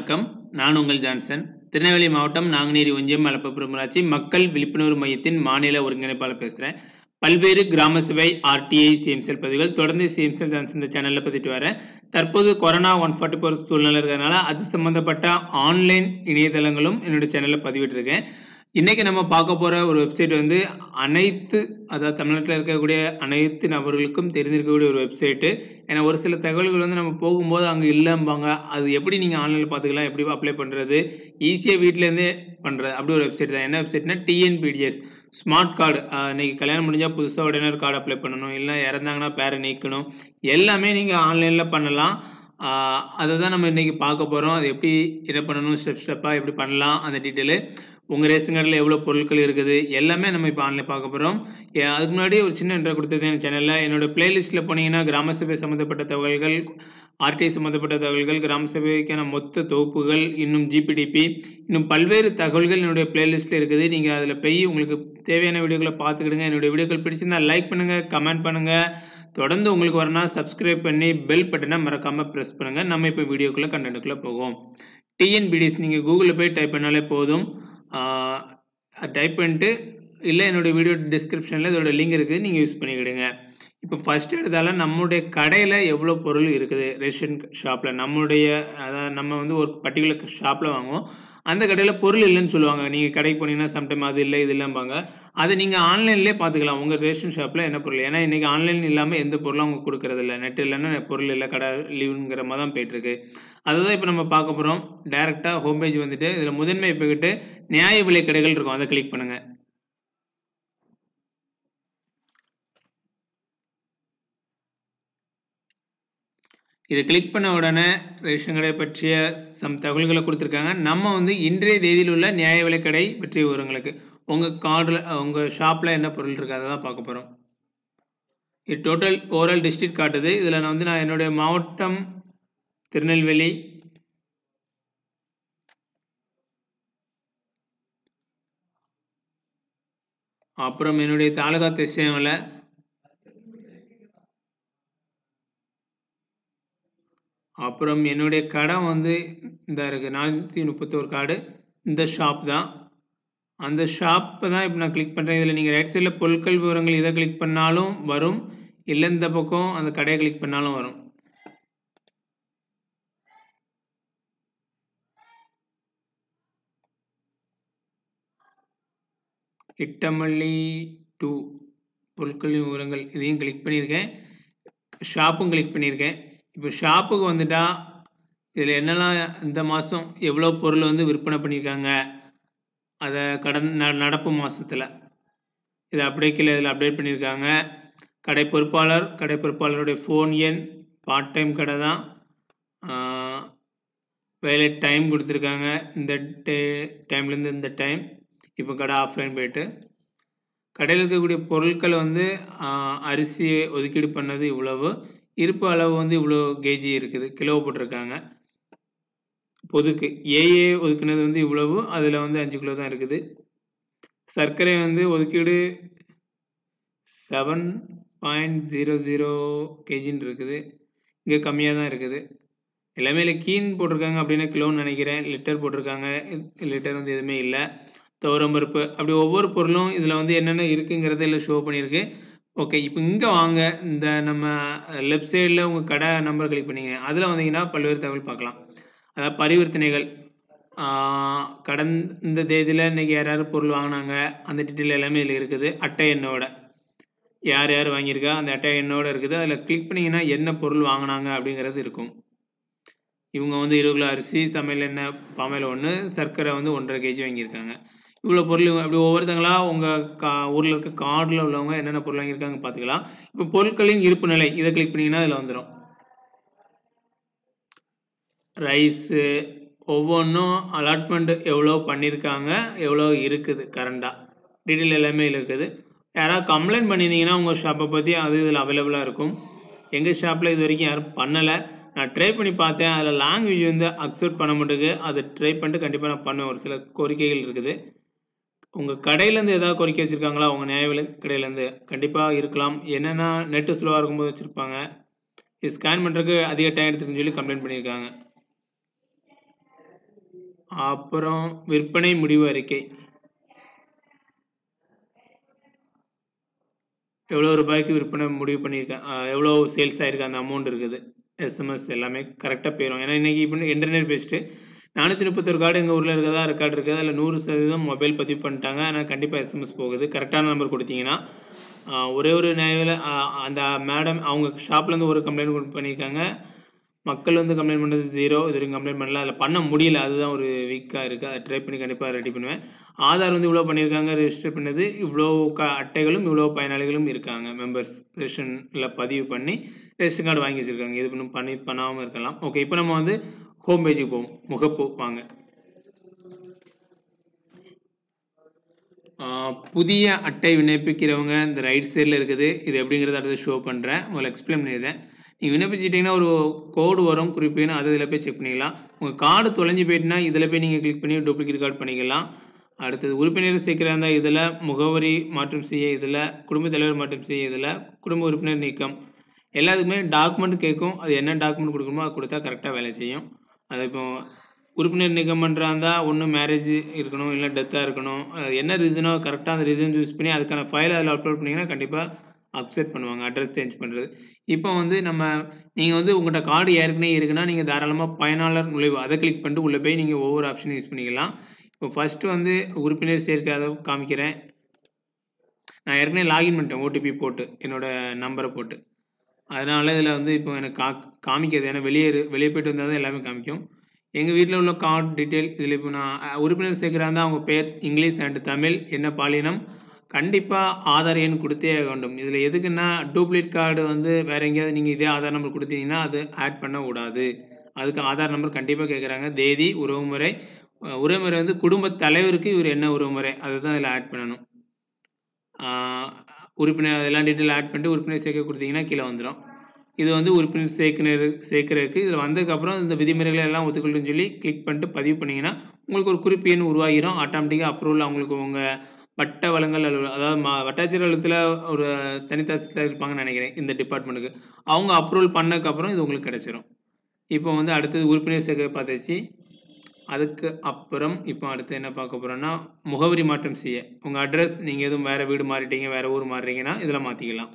வணக்கம் நான் உங்கள் ஜான்சன் திருநெல்வேலி மாவட்டம் நாங்குநேரி ஒன்றியம் மலப்புரம் ஊராட்சி மக்கள் விழிப்புணர்வு மையத்தின் மாநில ஒருங்கிணைப்பாளர் பேசுகிறேன் பல்வேறு கிராம சபை ஆர்டிஐ சிஎம்செல் பதிவுகள் தொடர்ந்து சிஎம்செல் ஜான்சன் இந்த சேனலில் பதிட்டு வரேன் தற்போது கொரோனா ஒன் ஃபார்ட்டி ஃபோர் சூழ்நிலை இருக்கிறதுனால அது சம்மந்தப்பட்ட ஆன்லைன் இணையதளங்களும் என்னோட சேனலில் பதிவிட்டிருக்கேன் இன்னைக்கு நம்ம பார்க்க போகிற ஒரு வெப்சைட் வந்து அனைத்து அதாவது தமிழ்நாட்டில் இருக்கக்கூடிய அனைத்து நபர்களுக்கும் தெரிஞ்சிருக்கக்கூடிய ஒரு வெப்சைட்டு ஏன்னா ஒரு சில தகவல்கள் வந்து நம்ம போகும்போது அங்கே இல்லைம்பாங்க அது எப்படி நீங்கள் ஆன்லைனில் பார்த்துக்கலாம் எப்படி அப்ளை பண்ணுறது ஈஸியாக வீட்டிலேருந்தே பண்ணுறது அப்படி ஒரு வெப்சைட் தான் என்ன வெப்சைட்னா டிஎன்பிடிஎஸ் ஸ்மார்ட் கார்டு இன்னைக்கு கல்யாணம் முடிஞ்சால் புதுசாக உடனே ஒரு கார்டு அப்ளை பண்ணணும் இல்லை இறந்தாங்கன்னா பேரை நீக்கணும் எல்லாமே நீங்கள் ஆன்லைனில் பண்ணலாம் ஆஹ் அதை தான் நம்ம இன்றைக்கி பார்க்க போகிறோம் அது எப்படி என்ன பண்ணணும் ஸ்டெப் ஸ்டெப்பாக எப்படி பண்ணலாம் அந்த டீட்டெயிலு உங்கள் ரேஷன் கார்டில் எவ்வளோ பொருட்கள் இருக்குது எல்லாமே நம்ம இப்போ ஆன்லைன் பார்க்க போகிறோம் அதுக்கு முன்னாடி ஒரு சின்ன இன்ட்ரோ கொடுத்தது என் சேனலில் என்னோட பிளேலிஸ்ட்டில் போனீங்கன்னா கிராம சபை சம்மந்தப்பட்ட தகவல்கள் ஆர்டிஐ சம்மந்தப்பட்ட தகவல்கள் கிராம சபைக்கான மொத்த தொகுப்புகள் இன்னும் ஜிபிடிபி இன்னும் பல்வேறு தகவல்கள் என்னுடைய பிளேலிஸ்ட்டில் இருக்குது நீங்கள் அதில் போய் உங்களுக்கு தேவையான வீடியோக்களை பார்த்துக்கிடுங்க என்னுடைய வீடியோக்கள் பிடிச்சிருந்தா லைக் பண்ணுங்கள் கமெண்ட் பண்ணுங்கள் தொடர்ந்து உங்களுக்கு வரணும் சப்ஸ்கிரைப் பண்ணி பெல் பட்டனை மறக்காமல் ப்ரெஸ் பண்ணுங்கள் நம்ம இப்போ வீடியோக்குள்ளே கண்டென்ட்டுக்குள்ளே போவோம் டிஎன்பிடிஎஸ் நீங்கள் கூகுளில் போய் டைப் பண்ணாலே போதும் டைப் பண்ணிட்டு இல்லை என்னுடைய வீடியோ டிஸ்கிரிப்ஷனில் இதோட லிங்க் இருக்குது நீங்கள் யூஸ் பண்ணிக்கிடுங்க இப்போ ஃபஸ்ட் எடுத்தாலும் நம்மளுடைய கடையில் எவ்வளோ பொருள் இருக்குது ரேஷன் ஷாப்பில் நம்மளுடைய அதாவது நம்ம வந்து ஒரு பர்டிகுலர் ஷாப்பில் வாங்குவோம் அந்த கடையில் பொருள் இல்லைன்னு சொல்லுவாங்க நீங்கள் கடைக்கு போனீங்கன்னா சம்டைம் அது இல்லை இது இல்லைம்பாங்க அதை நீங்கள் ஆன்லைன்லேயே பார்த்துக்கலாம் உங்கள் ரேஷன் ஷாப்பில் என்ன பொருள் ஏன்னா இன்றைக்கி ஆன்லைன் இல்லாமல் எந்த பொருளும் அவங்க கொடுக்கறது இல்லை நெட் இல்லைன்னா பொருள் இல்லை கடை லீவுங்கிற மாதிரி தான் போயிட்டுருக்கு அதுதான் இப்போ நம்ம பார்க்க போகிறோம் டேரெக்டாக ஹோம் பேஜ் வந்துட்டு இதில் முதன்மை போய்கிட்டு நியாய விலை கடைகள் இருக்கும் அதை கிளிக் பண்ணுங்கள் இதை கிளிக் பண்ண உடனே ரேஷன் கடை பற்றிய சம் தகவல்களை கொடுத்துருக்காங்க நம்ம வந்து இன்றைய தேதியில் உள்ள நியாய விலைக்கடை பற்றிய விவரங்களுக்கு உங்கள் கார்டில் உங்கள் ஷாப்பில் என்ன பொருள் இருக்குது அதை தான் பார்க்க போகிறோம் இது டோட்டல் ஓவரால் டிஸ்ட்ரிக்ட் காட்டுது இதில் நான் வந்து நான் என்னுடைய மாவட்டம் திருநெல்வேலி அப்புறம் என்னுடைய தாலுகா திசையமில் அப்புறம் என்னுடைய கடை வந்து இந்த இருக்குது நானூற்றி முப்பத்தோரு கார்டு இந்த ஷாப் தான் அந்த ஷாப்பை தான் இப்போ நான் கிளிக் பண்ணுறேன் இதில் நீங்கள் ரைட் சைடில் பொருட்கள் விவரங்கள் இதை கிளிக் பண்ணாலும் வரும் இல்லை இந்த பக்கம் அந்த கடையை கிளிக் பண்ணாலும் வரும் இட்டமல்லி டூ பொருட்களின் விவரங்கள் இதையும் கிளிக் பண்ணியிருக்கேன் ஷாப்பும் கிளிக் பண்ணியிருக்கேன் இப்போ ஷாப்புக்கு வந்துட்டா இதில் என்னெல்லாம் இந்த மாதம் எவ்வளோ பொருள் வந்து விற்பனை பண்ணியிருக்காங்க அதை கடந்த நடப்பு மாதத்தில் இதை அப்படியே கீழே இதில் அப்டேட் பண்ணியிருக்காங்க கடை பொறுப்பாளர் கடை பொறுப்பாளருடைய ஃபோன் எண் பார்ட் டைம் கடை தான் வேலை டைம் கொடுத்துருக்காங்க இந்த டே டைம்லேருந்து இந்த டைம் இப்போ கடை ஆஃப்லைன் போயிட்டு கடையில் இருக்கக்கூடிய பொருட்களை வந்து அரிசி ஒதுக்கீடு பண்ணது இவ்வளவு இருப்பு அளவு வந்து இவ்வளோ கேஜி இருக்குது கிலோ போட்டிருக்காங்க பொதுக்கு ஏஏ ஒதுக்குனது வந்து இவ்வளவு அதில் வந்து அஞ்சு கிலோ தான் இருக்குது சர்க்கரை வந்து ஒதுக்கீடு செவன் பாயிண்ட் ஜீரோ ஜீரோ கேஜின்னு இருக்குது இங்கே கம்மியாக தான் இருக்குது எல்லாமே இல்லை கீன் போட்டிருக்காங்க அப்படின்னா கிலோன்னு நினைக்கிறேன் லிட்டர் போட்டிருக்காங்க லிட்டர் வந்து எதுவுமே இல்லை துவரம்பருப்பு அப்படி ஒவ்வொரு பொருளும் இதில் வந்து என்னென்ன இருக்குங்கிறத இல்லை ஷோ பண்ணியிருக்கு ஓகே இப்போ இங்கே வாங்க இந்த நம்ம லெஃப்ட் சைடில் உங்கள் கடை நம்பர் கிளிக் பண்ணிங்க அதில் வந்தீங்கன்னா பல்வேறு தகவல் பார்க்கலாம் அதாவது பரிவர்த்தனைகள் கடந்த தேதியில் இன்றைக்கி யார் யார் பொருள் வாங்கினாங்க அந்த டீட்டெயில் எல்லாமே இதில் இருக்குது அட்டை எண்ணோட யார் யார் வாங்கியிருக்கா அந்த அட்டை எண்ணோட இருக்குது அதில் கிளிக் பண்ணிங்கன்னா என்ன பொருள் வாங்கினாங்க அப்படிங்கிறது இருக்கும் இவங்க வந்து இருபது கிலோ அரிசி சமையல் எண்ணெய் பாமையில் ஒன்று சர்க்கரை வந்து ஒன்றரை கேஜி வாங்கியிருக்காங்க இவ்வளோ பொருள் அப்படி ஒவ்வொருத்தங்களா உங்கள் கா ஊரில் இருக்க கார்டில் உள்ளவங்க என்னென்ன பொருள் வாங்கியிருக்காங்க பார்த்துக்கலாம் இப்போ பொருட்களின் இருப்பு நிலை இதை கிளிக் பண்ணிங்கன்னா அதில் வந்துடும் ரைஸு ஒவ்வொன்றும் அலாட்மெண்ட் எவ்வளோ பண்ணியிருக்காங்க எவ்வளோ இருக்குது கரண்டாக டீட்டெயில் எல்லாமே இருக்குது யாராவது கம்ப்ளைண்ட் பண்ணியிருந்தீங்கன்னா உங்கள் ஷாப்பை பற்றி அது இதில் அவைலபிளாக இருக்கும் எங்கள் ஷாப்பில் இது வரைக்கும் யாரும் பண்ணலை நான் ட்ரை பண்ணி பார்த்தேன் அதில் லாங்குவேஜ் வந்து அக்செப்ட் பண்ண மாட்டேங்குது அதை ட்ரை பண்ணிட்டு கண்டிப்பாக நான் பண்ணுவேன் ஒரு சில கோரிக்கைகள் இருக்குது உங்கள் கடையிலேருந்து ஏதாவது கோரிக்கை வச்சுருக்காங்களா உங்கள் நியாய விலை கடையிலேருந்து கண்டிப்பாக இருக்கலாம் என்னென்னா நெட்டு ஸ்லோவாக இருக்கும்போது வச்சுருப்பாங்க இது ஸ்கேன் பண்ணுறதுக்கு அதிக டைம் எடுத்துக்குன்னு சொல்லி கம்ப்ளைண்ட் பண்ணியிருக்காங்க அப்புறம் விற்பனை முடிவு அறிக்கை எவ்வளோ ரூபாய்க்கு விற்பனை முடிவு பண்ணியிருக்கேன் அஹ் எவ்வளோ சேல்ஸ் ஆயிருக்கு அந்த அமௌண்ட் இருக்குது எஸ்எம்எஸ் எல்லாமே கரெக்டாக போயிடும் ஏன்னா இன்னைக்கு இப்போ இன்டர்நெட் பேஸ்ட்டு நானூற்றி முப்பத்தொரு கார்டு எங்கள் ஊரில் இருக்கதா ரெக்கார்டு இருக்குது அதில் நூறு சதவீதம் மொபைல் பதிவு பண்ணிட்டாங்க ஆனால் கண்டிப்பாக எஸ்எம்எஸ் போகுது கரெக்டான நம்பர் கொடுத்தீங்கன்னா ஆஹ் ஒரே ஒரு நேரில் அந்த மேடம் அவங்க ஷாப்லேருந்து ஒரு கம்ப்ளைண்ட் பண்ணியிருக்காங்க மக்கள் வந்து கம்ப்ளைண்ட் பண்ணது ஜீரோ இது வரைக்கும் கம்ப்ளைண்ட் பண்ணல அதில் பண்ண முடியல அதுதான் ஒரு வீக்காக இருக்குது அதை ட்ரை பண்ணி கண்டிப்பாக ரெடி பண்ணுவேன் ஆதார் வந்து இவ்வளோ பண்ணியிருக்காங்க ரெஜிஸ்டர் பண்ணது இவ்வளோ க அட்டைகளும் இவ்வளோ பயனாளிகளும் இருக்காங்க மெம்பர்ஸ் ரேஷனில் பதிவு பண்ணி ரேஷன் கார்டு வாங்கி வச்சுருக்காங்க இது இன்னும் பண்ணி பண்ணாமல் இருக்கலாம் ஓகே இப்போ நம்ம வந்து ஹோம் பேஜுக்கு போவோம் முகப்பு வாங்க ஆஹ் புதிய அட்டை விண்ணப்பிக்கிறவங்க இந்த ரைட் சைடில் இருக்குது இது எப்படிங்கிறத அடுத்து ஷோ பண்ணுறேன் முதல்ல எக்ஸ்பிளைன் பண்ணியிருந்தேன் நீங்கள் விண்ணப்பிச்சிட்டிங்கன்னா ஒரு கோடு வரும் குறிப்பின்னு அது இதில் போய் செக் பண்ணிக்கலாம் உங்கள் கார்டு தொலைஞ்சு போயிட்டுனா இதில் போய் நீங்கள் கிளிக் பண்ணி டூப்ளிகேட் கார்டு பண்ணிக்கலாம் அடுத்தது உறுப்பினர் சேர்க்கிறா இருந்தால் இதில் முகவரி மாற்றம் செய்ய இதில் குடும்பத் தலைவர் மாற்றம் செய்ய இதில் குடும்ப உறுப்பினர் நீக்கம் எல்லாத்துக்குமே டாக்குமெண்ட் கேட்கும் அது என்ன டாக்குமெண்ட் கொடுக்கணுமோ அது கொடுத்தா கரெக்டாக வேலை செய்யும் அது இப்போ உறுப்பினர் நீக்கம் பண்ணுறாந்தா ஒன்று மேரேஜ் இருக்கணும் இல்லை டெத்தாக இருக்கணும் அது என்ன ரீசனோ கரெக்டாக அந்த ரீசன் யூஸ் பண்ணி அதுக்கான ஃபைல் அதில் அப்லோட் பண்ணிங்கன்னா கண்டிப்பாக அப்செட் பண்ணுவாங்க அட்ரஸ் சேஞ்ச் பண்ணுறது இப்போ வந்து நம்ம நீங்கள் வந்து உங்கள்கிட்ட கார்டு ஏற்கனவே இருக்குன்னா நீங்கள் தாராளமாக பயனாளர் நுழைவு அதை கிளிக் பண்ணிட்டு உள்ளே போய் நீங்கள் ஒவ்வொரு ஆப்ஷனும் யூஸ் பண்ணிக்கலாம் இப்போ ஃபஸ்ட்டு வந்து உறுப்பினர் சேர்க்கை அதை காமிக்கிறேன் நான் ஏற்கனவே லாகின் பண்ணிட்டேன் ஓடிபி போட்டு என்னோட நம்பரை போட்டு அதனால இதில் வந்து இப்போ எனக்கு கா காமிக்காது ஏன்னா வெளியே இரு- வெளியே போயிட்டு வந்தால் தான் எல்லாமே காமிக்கும் எங்கள் வீட்டில் உள்ள கார்டு டீட்டெயில் இதில் இப்போ நான் அஹ், உறுப்பினர் சேர்க்குறாங்க அவங்க பேர் இங்கிலீஷ் அண்ட் தமிழ் என்ன பாலினம் கண்டிப்பாக ஆதார் எண் கொடுத்தே ஆக வேண்டும் இதில் எதுக்குன்னா டூப்ளிகேட் கார்டு வந்து வேற எங்கேயாவது நீங்கள் இதே ஆதார் நம்பர் கொடுத்தீங்கன்னா அது ஆட் பண்ண கூடாது அதுக்கு ஆதார் நம்பர் கண்டிப்பாக கேட்குறாங்க தேதி உறவுமுறை அஹ், உறவுமுறை வந்து குடும்ப தலைவருக்கு இவர் என்ன உறவுமுறை அதுதான் இதில் ஆட் பண்ணணும் ஆஹ் உறுப்பினர் அதெல்லாம் டீட்டெயில் ஆட் பண்ணிட்டு உறுப்பினர் சேர்க்க கொடுத்தீங்கன்னா கீழே வந்துடும் இது வந்து உறுப்பினர் சேர்க்கினர் சேர்க்கறதுக்கு இதில் வந்ததுக்கப்புறம் இந்த விதிமுறைகளை எல்லாம் ஒத்துக்கொள்ளுன்னு சொல்லி கிளிக் பண்ணிட்டு பதிவு பண்ணிங்கன்னா உங்களுக்கு ஒரு குறிப்பு எண் உருவாகிரும் ஆட்டோமேட்டிக்காக அப்ரூவல் அவங்களுக்கு உங்கள் வட்ட வளங்கள் அலுவலர் அதாவது மா வட்டாட்சியர் அலுவலகத்தில் ஒரு தனித்தாசிரியர் இருப்பாங்கன்னு நினைக்கிறேன் இந்த டிபார்ட்மெண்ட்டுக்கு அவங்க அப்ரூவல் பண்ணதுக்கப்புறம் இது உங்களுக்கு கிடைச்சிரும் இப்போ வந்து அடுத்தது உறுப்பினர் சேர்க்கை பார்த்தாச்சு அதுக்கு அப்புறம் இப்போ அடுத்து என்ன பார்க்க போகிறோன்னா முகவரி மாற்றம் செய்ய உங்கள் அட்ரஸ் நீங்கள் எதுவும் வேறு வீடு மாறிட்டீங்க வேறு ஊர் மாறுறீங்கன்னா இதில் மாற்றிக்கலாம்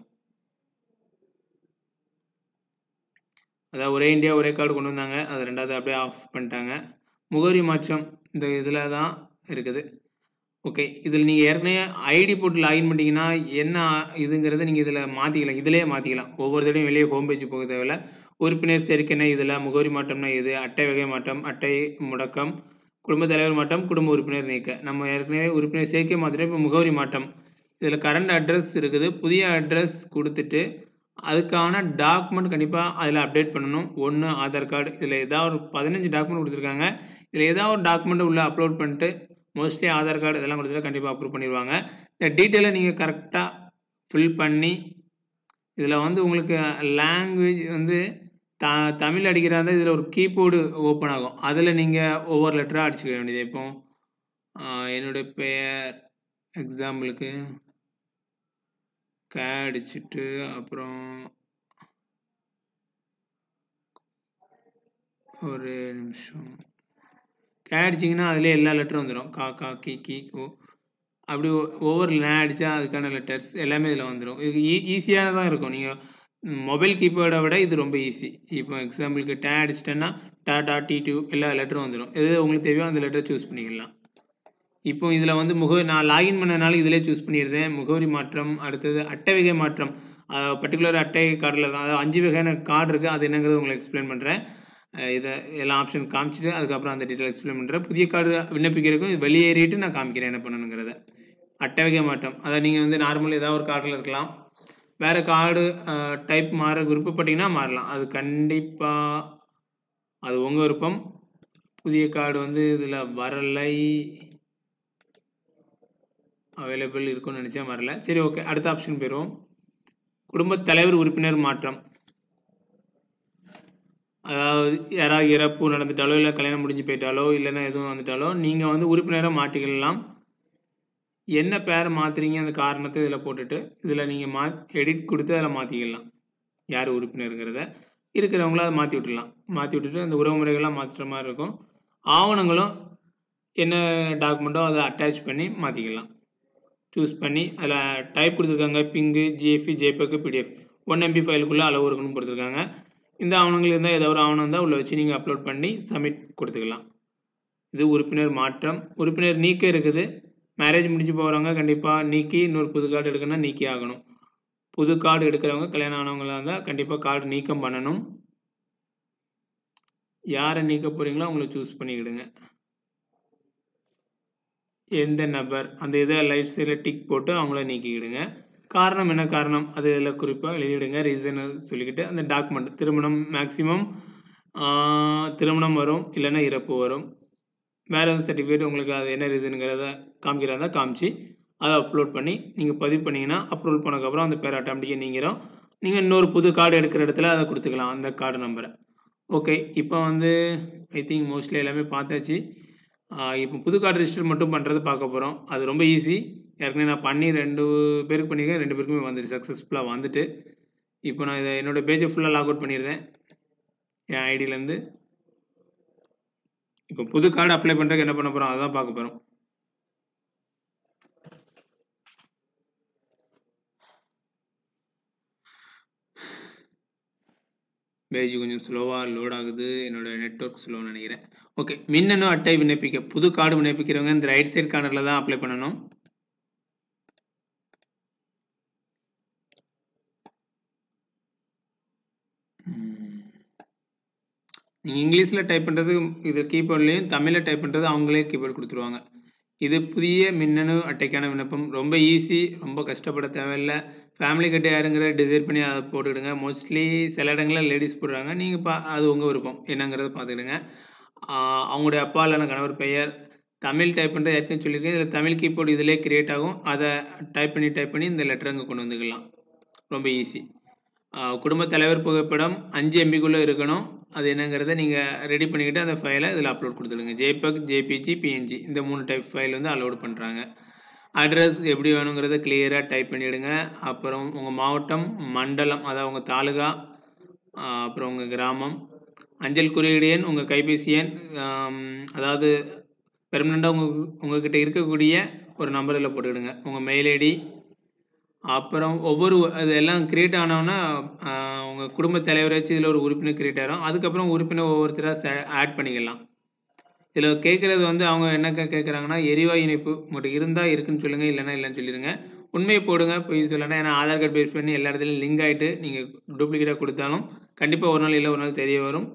அதாவது ஒரே இந்தியா ஒரே கார்டு கொண்டு வந்தாங்க அது ரெண்டாவது அப்படியே ஆஃப் பண்ணிட்டாங்க முகவரி மாற்றம் இந்த இதில் தான் இருக்குது ஓகே இதில் நீங்கள் ஏற்கனவே ஐடி போட்டு லாகின் பண்ணிட்டீங்கன்னா என்ன இதுங்கிறத நீங்கள் இதில் மாற்றிக்கலாம் இதிலே மாற்றிக்கலாம் ஒவ்வொரு தடையும் வெளியே ஹோம் பேஜ் போக தேவையில்ல உறுப்பினர் சேர்க்கைனா இதில் முகவரி மாற்றம்னா இது அட்டை வகை மாற்றம் அட்டை முடக்கம் குடும்ப தலைவர் மாற்றம் குடும்ப உறுப்பினர் நீக்க நம்ம ஏற்கனவே உறுப்பினர் சேர்க்கை மாத்திரம் இப்போ முகவரி மாற்றம் இதில் கரண்ட் அட்ரஸ் இருக்குது புதிய அட்ரஸ் கொடுத்துட்டு அதுக்கான டாக்குமெண்ட் கண்டிப்பாக அதில் அப்டேட் பண்ணணும் ஒன்று ஆதார் கார்டு இதில் ஏதாவது ஒரு பதினஞ்சு டாக்குமெண்ட் கொடுத்துருக்காங்க இதில் ஏதாவது ஒரு டாக்குமெண்ட் உள்ளே அப்லோட் பண்ணிட்டு மோஸ்ட்லி ஆதார் கார்டு இதெல்லாம் கொடுத்துட்டா கண்டிப்பாக அப்ரூவ் பண்ணிடுவாங்க இந்த டீட்டெயிலை நீங்கள் கரெக்டாக ஃபில் பண்ணி இதில் வந்து உங்களுக்கு லாங்குவேஜ் வந்து த தமிழ் அடிக்கிறதா இதில் ஒரு கீபோர்டு ஓப்பன் ஆகும் அதில் நீங்கள் ஒவ்வொரு லெட்டராக அடிச்சுக்க வேண்டியது இப்போ ஆஹ் என்னுடைய பெயர் எக்ஸாம்பிளுக்கு கே அடிச்சுட்டு அப்புறம் ஒரு நிமிஷம் கே அடிச்சிங்கன்னா அதிலே எல்லா லெட்டரும் வந்துடும் கா கா கி கி கோ அப்படி ஒ- ஒவ்வொரு லே அடித்தா அதுக்கான லெட்டர்ஸ் எல்லாமே இதில் வந்துடும் இது ஈ ஈஸியாக தான் இருக்கும் நீங்கள் மொபைல் கீபோர்டை விட இது ரொம்ப ஈஸி இப்போ எக்ஸாம்பிளுக்கு டே அடிச்சிட்டேன்னா டா டா டி டூ எல்லா லெட்டரும் வந்துடும் எது உங்களுக்கு தேவையோ அந்த லெட்டரை சூஸ் பண்ணிக்கலாம் இப்போ இதில் வந்து முக நான் லாகின் பண்ணதுனால இதிலே சூஸ் பண்ணியிருந்தேன் முகவரி மாற்றம் அடுத்தது அட்டை வகை மாற்றம் பர்டிகுலர் அட்டை கார்டில் அதாவது அஞ்சு வகையான கார்டு இருக்குது அது என்னங்கிறது உங்களுக்கு எக்ஸ்பிளைன் பண்ணுறேன் இதை எல்லா ஆப்ஷன் காமிச்சிட்டு அதுக்கப்புறம் அந்த டீட்டெயில் எக்ஸ்பிளைன் பண்ணுறேன் புதிய கார்டு விண்ணப்பிக்கிறதுக்கும் இது வெளியேறிட்டு நான் காமிக்கிறேன் என்ன பண்ணணுங்கிறத அட்டை வகை மாற்றம் அதை நீங்கள் வந்து நார்மல் ஏதாவது ஒரு கார்டில் இருக்கலாம் வேறு கார்டு டைப் மாற விருப்பப்பட்டீங்கன்னா மாறலாம் அது கண்டிப்பாக அது உங்கள் விருப்பம் புதிய கார்டு வந்து இதில் வரலை அவைலபிள் இருக்கும்னு நினச்சா வரல சரி ஓகே அடுத்த ஆப்ஷன் போயிடுவோம் குடும்பத் தலைவர் உறுப்பினர் மாற்றம் அதாவது யாராவது இறப்பு நடந்துட்டாலோ இல்லை கல்யாணம் முடிஞ்சு போயிட்டாலோ இல்லைன்னா எதுவும் வந்துட்டாலோ நீங்கள் வந்து உறுப்பினரை மாற்றிக்கலாம் என்ன பேரை மாற்றுறீங்க அந்த காரணத்தை இதில் போட்டுட்டு இதில் நீங்கள் மா எடிட் கொடுத்து அதில் மாற்றிக்கலாம் யார் உறுப்பினருங்கிறத இருக்கிறவங்கள அதை மாற்றி விட்டுடலாம் மாற்றி விட்டுட்டு அந்த உறவுமுறைகள்லாம் மாற்றுற மாதிரி இருக்கும் ஆவணங்களும் என்ன டாக்குமெண்ட்டோ அதை அட்டாச் பண்ணி மாற்றிக்கலாம் சூஸ் பண்ணி அதில் டைப் கொடுத்துருக்காங்க பிங்கு ஜிஎஃபி ஜேபக்கு பிடிஎஃப் ஒன் எம்பி ஃபைலுக்குள்ளே அளவு இருக்கணும்னு கொடுத்துருக்காங்க இந்த ஆவணங்கள் இருந்தால் ஏதோ ஒரு ஆவணம் இருந்தால் உள்ளே வச்சு நீங்கள் அப்லோட் பண்ணி சப்மிட் கொடுத்துக்கலாம் இது உறுப்பினர் மாற்றம் உறுப்பினர் நீக்க இருக்குது மேரேஜ் முடிஞ்சு போகிறவங்க கண்டிப்பாக நீக்கி இன்னொரு புது கார்டு எடுக்கணும்னா நீக்கி ஆகணும் புது கார்டு எடுக்கிறவங்க கல்யாணம் ஆனவங்களாக இருந்தால் கண்டிப்பாக கார்டு நீக்கம் பண்ணணும் யாரை நீக்க போகிறீங்களோ அவங்கள சூஸ் பண்ணிக்கிடுங்க எந்த நபர் அந்த இதை லைட் சைடில் டிக் போட்டு அவங்கள நீக்கிக்கிடுங்க காரணம் என்ன காரணம் அது இதில் குறிப்பாக எழுதிவிடுங்க ரீசன் சொல்லிக்கிட்டு அந்த டாக்குமெண்ட் திருமணம் மேக்ஸிமம் திருமணம் வரும் இல்லைன்னா இறப்பு வரும் வேறு எதாவது சர்டிஃபிகேட் உங்களுக்கு அது என்ன ரீசனுங்கிறத காமிக்கிறதா காமிச்சு அதை அப்லோட் பண்ணி நீங்கள் பதிவு பண்ணிங்கன்னா அப்லோட் பண்ணக்கப்புறம் அந்த பேர் ஆட்டோமேட்டிக்காக நீங்கிறோம் நீங்கள் இன்னொரு புது கார்டு எடுக்கிற இடத்துல அதை கொடுத்துக்கலாம் அந்த கார்டு நம்பரை ஓகே இப்போ வந்து ஐ திங்க் மோஸ்ட்லி எல்லாமே பார்த்தாச்சு இப்போ புது கார்டு ரிஜிஸ்டர் மட்டும் பண்ணுறது பார்க்க போகிறோம் அது ரொம்ப ஈஸி ஏற்கனவே நான் பண்ணி ரெண்டு பேருக்கு பண்ணியிருக்கேன் ரெண்டு பேருக்குமே வந்துட்டு சக்ஸஸ்ஃபுல்லாக வந்துட்டு இப்போ நான் இதை என்னோடய பேஜை ஃபுல்லாக லாக் அவுட் பண்ணியிருந்தேன் என் ஐடியிலேருந்து இப்போ புது கார்டு அப்ளை பண்ணுறதுக்கு என்ன பண்ண போகிறோம் அதான் பார்க்க போகிறோம் பேஜ் கொஞ்சம் ஸ்லோவாக லோட் ஆகுது என்னோட நெட்ஒர்க் ஸ்லோன்னு நினைக்கிறேன் ஓகே மின்னணு அட்டை விண்ணப்பிக்க புது கார்டு விண்ணப்பிக்கிறவங்க இந்த ரைட் சைட் கார்னரில் தான் அப்ளை பண்ணணும் நீங்கள் இங்கிலீஷில் டைப் பண்ணுறது இது கீபோர்ட்லேயும் தமிழில் டைப் பண்ணுறது அவங்களே கீபோர்டு கொடுத்துருவாங்க இது புதிய மின்னணு அட்டைக்கான விண்ணப்பம் ரொம்ப ஈஸி ரொம்ப கஷ்டப்பட தேவையில்லை ஃபேமிலி கட்டு யாருங்கிற டிசைட் பண்ணி அதை போட்டுக்கிடுங்க மோஸ்ட்லி சில இடங்களில் லேடிஸ் போடுறாங்க நீங்கள் பா அது உங்கள் விருப்பம் என்னங்கிறத பார்த்துக்கிடுங்க அவங்களுடைய அப்பா இல்லைனா கணவர் பெயர் தமிழ் டைப் பண்ணுறது ஏற்கனவே சொல்லியிருக்கேன் இதில் தமிழ் கீபோர்டு இதிலே க்ரியேட் ஆகும் அதை டைப் பண்ணி டைப் பண்ணி இந்த லெட்டர் அங்கே கொண்டு வந்துக்கலாம் ரொம்ப ஈஸி குடும்ப தலைவர் புகைப்படம் அஞ்சு எம்பிக்குள்ளே இருக்கணும் அது என்னங்கிறத நீங்கள் ரெடி பண்ணிக்கிட்டு அந்த ஃபைலை இதில் அப்லோட் கொடுத்துடுங்க ஜேபக் ஜேபிஜி பிஎன்ஜி இந்த மூணு டைப் ஃபைல் வந்து அலோட் பண்ணுறாங்க அட்ரஸ் எப்படி வேணுங்கிறத கிளியராக டைப் பண்ணிவிடுங்க அப்புறம் உங்கள் மாவட்டம் மண்டலம் அதாவது உங்கள் தாலுகா அப்புறம் உங்கள் கிராமம் அஞ்சல் குறியீடு எண் உங்கள் கைபேசி எண் அதாவது பெர்மனெண்ட்டாக உங்கள் உங்கள்கிட்ட இருக்கக்கூடிய ஒரு நம்பர் இதில் போட்டுக்கிடுங்க உங்கள் மெயில் ஐடி அப்புறம் ஒவ்வொரு அது எல்லாம் கிரியேட் ஆனோன்னா உங்கள் குடும்ப தலைவரை வச்சு இதில் ஒரு உறுப்பினர் கிரியேட் ஆகும் அதுக்கப்புறம் உறுப்பினர் ஒவ்வொருத்தராக ஆட் பண்ணிக்கலாம் இதில் கேட்குறது வந்து அவங்க என்ன கேட்குறாங்கன்னா எரிவாயு இணைப்பு உங்கள்கிட்ட இருந்தால் இருக்குன்னு சொல்லுங்கள் இல்லைன்னா இல்லைன்னு சொல்லிடுங்க உண்மையை போடுங்க போய் சொல்லணும் ஏன்னா ஆதார் கார்டு பேஸ் பண்ணி எல்லா இடத்துலையும் லிங்க் ஆகிட்டு நீங்கள் டூப்ளிகேட்டாக கொடுத்தாலும் கண்டிப்பாக ஒரு நாள் இல்லை ஒரு நாள் தெரிய வரும்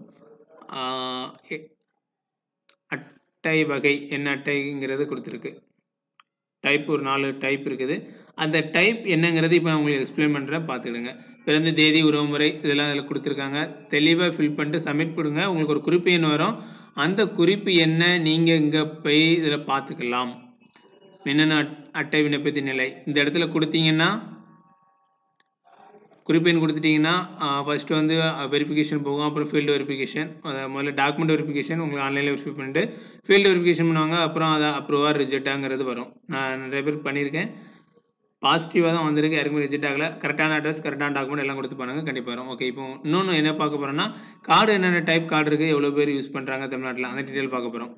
அட்டை வகை என்ன அட்டைங்கிறது கொடுத்துருக்கு டைப் ஒரு நாலு டைப் இருக்குது அந்த டைப் என்னங்கிறது இப்போ நான் உங்களுக்கு எக்ஸ்பிளைன் பண்ணுறேன் பார்த்துக்கிடுங்க பிறந்த தேதி உறவுமுறை இதெல்லாம் அதில் கொடுத்துருக்காங்க தெளிவாக ஃபில் பண்ணிட்டு சப்மிட் கொடுங்க உங்களுக்கு ஒரு குறிப்பு எண் வரும் அந்த குறிப்பு என்ன நீங்கள் இங்கே போய் இதில் பார்த்துக்கலாம் மின்னணு அட்டை விண்ணப்பத்தின் நிலை இந்த இடத்துல கொடுத்தீங்கன்னா குறிப்பெண் கொடுத்துட்டிங்கன்னா ஃபஸ்ட்டு வந்து வெரிஃபிகேஷன் போகும் அப்புறம் ஃபீல்டு வெரிஃபிகேஷன் முதல்ல டாக்குமெண்ட் வெரிஃபிகேஷன் உங்களுக்கு ஆன்லைனில் வெரிஃபை பண்ணிட்டு ஃபீல்டு வெரிஃபிகேஷன் பண்ணுவாங்க அப்புறம் அதை அப்ரூவாக ரிஜெக்டாங்கிறது வரும் நான் நிறைய பேர் பண்ணியிருக்கேன் பாசிட்டிவாக தான் வந்திருக்கு யாருக்குமே ரிஜெக்ட் ஆகலை கரெக்டான அட்ரஸ் கரெக்டான டாக்குமெண்ட் எல்லாம் கொடுத்து பண்ணுங்க கண்டிப்பாக வரும் ஓகே இப்போ இன்னொன்று என்ன பார்க்க போகிறோன்னா கார்டு என்னென்ன டைப் கார்டு இருக்குது எவ்வளோ பேர் யூஸ் பண்ணுறாங்க தமிழ்நாட்டில் அந்த டீட்டெயில் பார்க்க போகிறோம்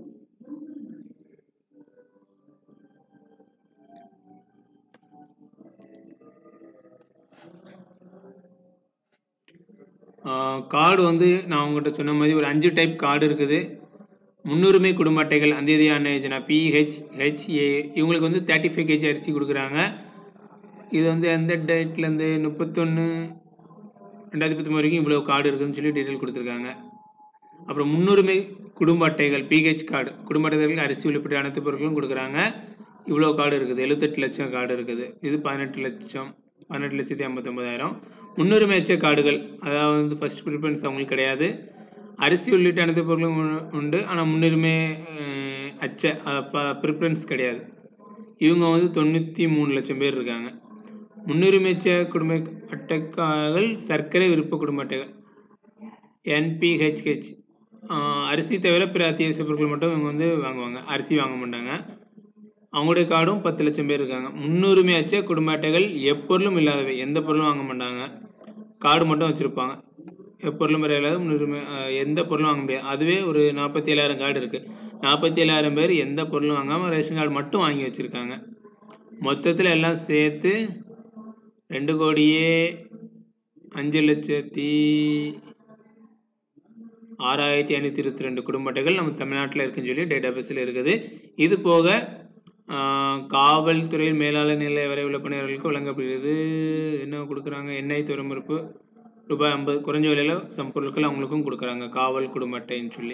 கார்டு வந்து நான் உங்கள்கிட்ட சொன்ன மாதிரி ஒரு அஞ்சு டைப் கார்டு இருக்குது முன்னுரிமை குடும்ப அட்டைகள் அந்தியதியான யோஜனா பிஹெச் ஹெச்ஏ இவங்களுக்கு வந்து தேர்ட்டி ஃபைவ் கேஜி அரிசி கொடுக்குறாங்க இது வந்து எந்த டேட்லேருந்து முப்பத்தொன்று ரெண்டாயிரத்தி பத்தொம்பது வரைக்கும் இவ்வளோ கார்டு இருக்குதுன்னு சொல்லி டீட்டெயில் கொடுத்துருக்காங்க அப்புறம் முன்னுரிமை குடும்ப அட்டைகள் பிஹெச் கார்டு குடும்ப அட்டைகளுக்கு அரிசி உள்ளிட்ட அனைத்து பொருட்களும் கொடுக்குறாங்க இவ்வளோ கார்டு இருக்குது எழுபத்தெட்டு லட்சம் கார்டு இருக்குது இது பதினெட்டு லட்சம் பதினெட்டு லட்சத்தி ஐம்பத்தொம்பதாயிரம் முன்னுரிமை அச்ச கார்டுகள் அதாவது வந்து ஃபஸ்ட் ப்ரிஃபரன்ஸ் அவங்களுக்கு கிடையாது அரிசி உள்ளிட்ட அனைத்து பொருட்களும் உண்டு ஆனால் முன்னுரிமை அச்ச ப்ரிஃபரன்ஸ் கிடையாது இவங்க வந்து தொண்ணூற்றி மூணு லட்சம் பேர் இருக்காங்க முன்னுரிமை அச்ச குடும்ப அட்டைகள் சர்க்கரை விருப்ப குடும்ப அட்டைகள் என்பிஹெச்ஹெச் அரிசி தவிர பிற அத்தியாவசிய பொருட்கள் மட்டும் இவங்க வந்து வாங்குவாங்க அரிசி வாங்க மாட்டாங்க அவங்களுடைய கார்டும் பத்து லட்சம் பேர் இருக்காங்க முன்னுரிமை அச்ச குடும்ப அட்டைகள் எப்பொருளும் இல்லாதவை எந்த பொருளும் வாங்க மாட்டாங்க கார்டு மட்டும் வச்சுருப்பாங்க எப்பொருளும் வர இல்லாத முன்னுரிமை எந்த பொருளும் வாங்க முடியாது அதுவே ஒரு நாற்பத்தி ஏழாயிரம் கார்டு இருக்குது நாற்பத்தி ஏழாயிரம் பேர் எந்த பொருளும் வாங்காமல் ரேஷன் கார்டு மட்டும் வாங்கி வச்சுருக்காங்க மொத்தத்தில் எல்லாம் சேர்த்து ரெண்டு கோடியே அஞ்சு லட்சத்தி ஆறாயிரத்தி ஐநூற்றி இருபத்தி ரெண்டு குடும்ப அட்டைகள் நம்ம தமிழ்நாட்டில் இருக்குன்னு சொல்லி டேட்டா பேஸில் இருக்குது இது போக ஆஹ், காவல்துறையில் மேலாளர் நிலை வரை உள்ள பணியாளர்களுக்கு வழங்கப்படுகிறது என்ன கொடுக்குறாங்க எண்ணெய் துறைமுறுப்பு ரூபாய் ஐம்பது குறைஞ்ச விலையில் சம் பொருட்கள் அவங்களுக்கும் கொடுக்குறாங்க காவல் குடும்ப அட்டைன்னு சொல்லி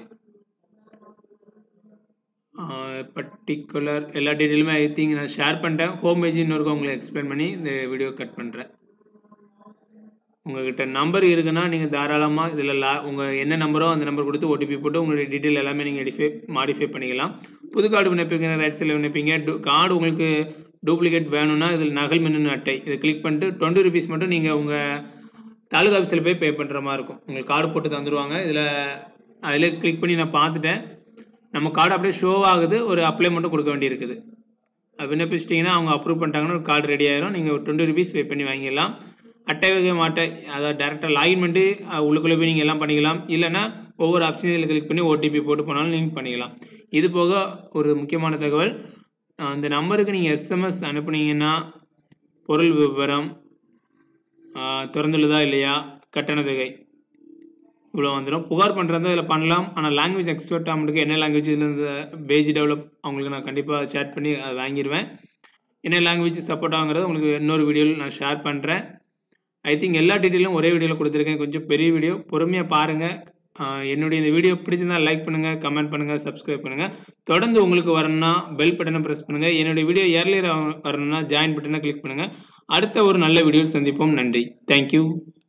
பர்டிகுலர் எல்லா டீட்டெயிலுமே ஐ திங்க் நான் ஷேர் பண்ணிட்டேன் ஹோம் பேஜ் இன்னொருக்கு உங்களுக்கு எக்ஸ்பிளைன் பண்ணி இந்த வீடியோ கட் பண்ணுறேன் உங்ககிட்ட நம்பர் இருக்குன்னா நீங்கள் தாராளமாக இதில் லா உங்கள் என்ன நம்பரோ அந்த நம்பர் கொடுத்து ஓடிபி போட்டு உங்களுடைய டீட்டெயில் எல்லாமே நீங்கள் எடிஃபை மாடிஃபை பண்ணிக்கலாம் புது கார்டு விண்ணப்பிங்க ரைட் சைடில் விண்ணப்பிங்க கார்டு உங்களுக்கு டூப்ளிகேட் வேணும்னா இதில் நகல் மின்னணு அட்டை இதை கிளிக் பண்ணிட்டு டுவெண்ட்டி ருபீஸ் மட்டும் நீங்கள் உங்கள் தாலுகா ஆஃபீஸில் போய் பே பண்ணுற மாதிரி இருக்கும் உங்களுக்கு கார்டு போட்டு தந்துடுவாங்க இதில் அதில் கிளிக் பண்ணி நான் பார்த்துட்டேன் நம்ம கார்டு அப்படியே ஷோ ஆகுது ஒரு அப்ளை மட்டும் கொடுக்க வேண்டியிருக்குது அது விண்ணப்பிச்சிட்டிங்கன்னா அவங்க அப்ரூவ் பண்ணிட்டாங்கன்னா ஒரு கார்டு ரெடி ஆயிரும் நீங்கள் ஒரு டுவெண்ட்டி ருபீஸ் பே பண்ணி வாங்கிடலாம் அட்டை வகை மாட்டை அதாவது டேரெக்டாக லாகின் பண்ணிட்டு அஹ், உள்ளுக்குள்ளே போய் நீங்கள் எல்லாம் பண்ணிக்கலாம் இல்லைன்னா ஒவ்வொரு ஆப்ஷன் இதில் கிளிக் பண்ணி ஓடிபி போட்டு போனாலும் நீங்கள் பண்ணிக்கலாம் இது போக ஒரு முக்கியமான தகவல் அஹ், அந்த நம்பருக்கு நீங்கள் எஸ்எம்எஸ் அனுப்புனீங்கன்னா பொருள் விவரம் ஆஹ் திறந்துள்ளதா இல்லையா கட்டண தொகை இவ்வளோ வந்துடும் புகார் பண்ணுறது இதில் பண்ணலாம் ஆனால் லாங்குவேஜ் எக்ஸ்பர்ட் அவங்களுக்கு என்ன லாங்குவேஜ் இந்த பேஜ் டெவலப் அவங்களுக்கு நான் கண்டிப்பாக சேட் பண்ணி அதை வாங்கிடுவேன் என்ன லாங்குவேஜ் சப்போர்ட் ஆகுங்கிறது உங்களுக்கு இன்னொரு வீடியோவில் நான் ஷேர் பண்ணுறேன் ஐ திங்க் எல்லா டீட்டெயிலும் ஒரே வீடியோவில் கொடுத்துருக்கேன் கொஞ்சம் பெரிய வீடியோ பொறுமையாக பாருங்கள் என்னுடைய இந்த வீடியோ பிடிச்சிருந்தா லைக் பண்ணுங்கள் கமெண்ட் பண்ணுங்கள் சப்ஸ்கிரைப் பண்ணுங்கள் தொடர்ந்து உங்களுக்கு வரணும்னா பெல் பட்டனை ப்ரெஸ் பண்ணுங்கள் என்னுடைய வீடியோ ஏர்லியர் வரணும்னா ஜாயின் பட்டனை கிளிக் பண்ணுங்கள் அடுத்த ஒரு நல்ல வீடியோவில் சந்திப்போம் நன்றி தேங்க்யூ